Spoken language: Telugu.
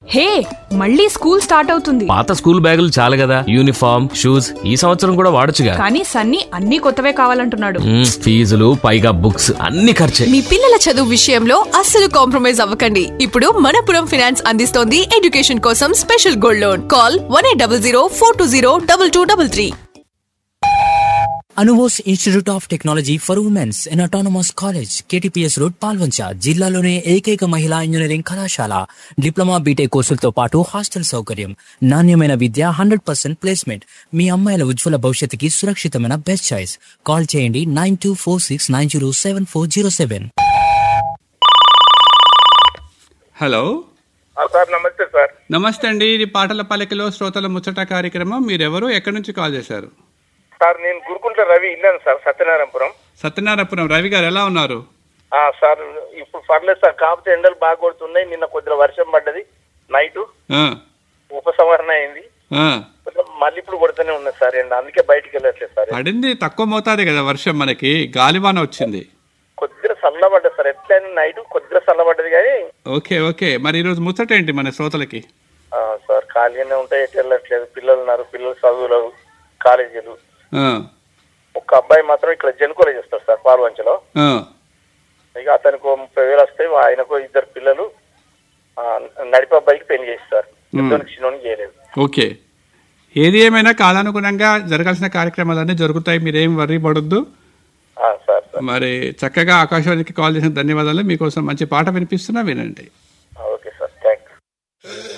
హే మళ్ళీ స్కూల్ స్టార్ట్ అవుతుంది పాత స్కూల్ బ్యాగులు చాలు కదా యూనిఫామ్ షూస్ ఈ సంవత్సరం కూడా వాడొచ్చుగా కానీ సన్నీ అన్ని కొత్తవే కావాలంటున్నాడు మ్మ్, ఫీజులు పైగా బుక్స్ అన్ని ఖర్చే మీ పిల్లల చదువు విషయంలో అస్సలు కాంప్రమైజ్ అవ్వకండి ఇప్పుడు మనపురం ఫైనాన్స్ అందిస్తోంది ఎడ్యుకేషన్ కోసం special gold loan call one eight double zero four two zero double two double three అనువోస్ institute of technology for womens in autonomous college KTPS road Palvancha జిల్లాలోనే ఏకైక మహిళా ఇంజనీరింగ్ కళాశాల డిప్లొమా బీటెక్ కోర్సులతో పాటు హాస్టల్ సౌకర్యం నాణ్యమైన విద్య హండ్రెడ్ పర్సెంట్ ప్లేస్మెంట్ మీ అమ్మాయిల ఉజ్వల భవిష్యత్తుకి సురక్షితమైన బెస్ట్ చాయిస్ కాల్ చేయండి nine two four six nine zero seven four zero seven hello ఆ, సార్ నమస్తే సార్ నమస్తే అండి ఇది పాటల పలికలో శ్రోతల ముచ్చట కార్యక్రమం మీరెవరు ఎక్కడి నుంచి కాల్ చేశారు సార్ నేను గురుకుంట్ల రవి ఇల్లాను సార్ సత్యనారాయణపురం సత్యనారాయణపురం రవి గారు ఎలా ఉన్నారు ఆ, సార్ ఇప్పుడు పర్లేదు సార్ కాకపోతే ఎండలు బాగా కొడుతున్నాయి నిన్న కొద్దిగా వర్షం పడ్డది నైట్ ఆ, ఉపసంహరణ అయింది ఆ. కొంచెం మళ్ళీ ఇప్పుడు కొడుతూనే ఉన్నది సార్ ఎండ అందుకే బయటికి వెళ్ళట్లేదు సార్ పడింది తక్కువ మోతాదే కదా వర్షం మనకి గాలివాన వచ్చింది కొద్దిగా చల్లబడ్డది సార్ ఎట్లయినా నైట్ కొద్దిగా చల్లబడ్డది కానీ ఓకే ఓకే మరి ఈరోజు ముచ్చట ఏంటి మన శ్రోతలకి ఆ, సార్ ఖాళీగానే ఉంటాయి ఎటు వెళ్ళట్లేదు పిల్లలు ఉన్నారు పిల్లలు చదువులు కాలేజీలు ఆ, ఒక అబ్బాయి మాత్రం ఇక్కడ జనుకోలే చేస్తారు సార్ పాల్వంచలో ఆ. ఇక అతనికి ఓ ముప్పై వేలు వస్తాయి ఆయనకు ఇద్దరు పిల్లలు ఆ, నడిపే అబ్బాయికి పెళ్లి చేస్తారు ఇద్దరికి చిన్నోనికి చేయలేదు ఓకే ఏది ఏమైనా కాలానుగుణంగా జరగాల్సిన కార్యక్రమాలన్నీ జరుగుతాయి మీరేం వర్రీ పడొద్దు ఆ, సార్ సార్ మరి చక్కగా ఆకాశవాణికి కాల్ చేసిన ధన్యవాదాలు మీకోసం మంచి పాట వినిపిస్తున్నా వినండి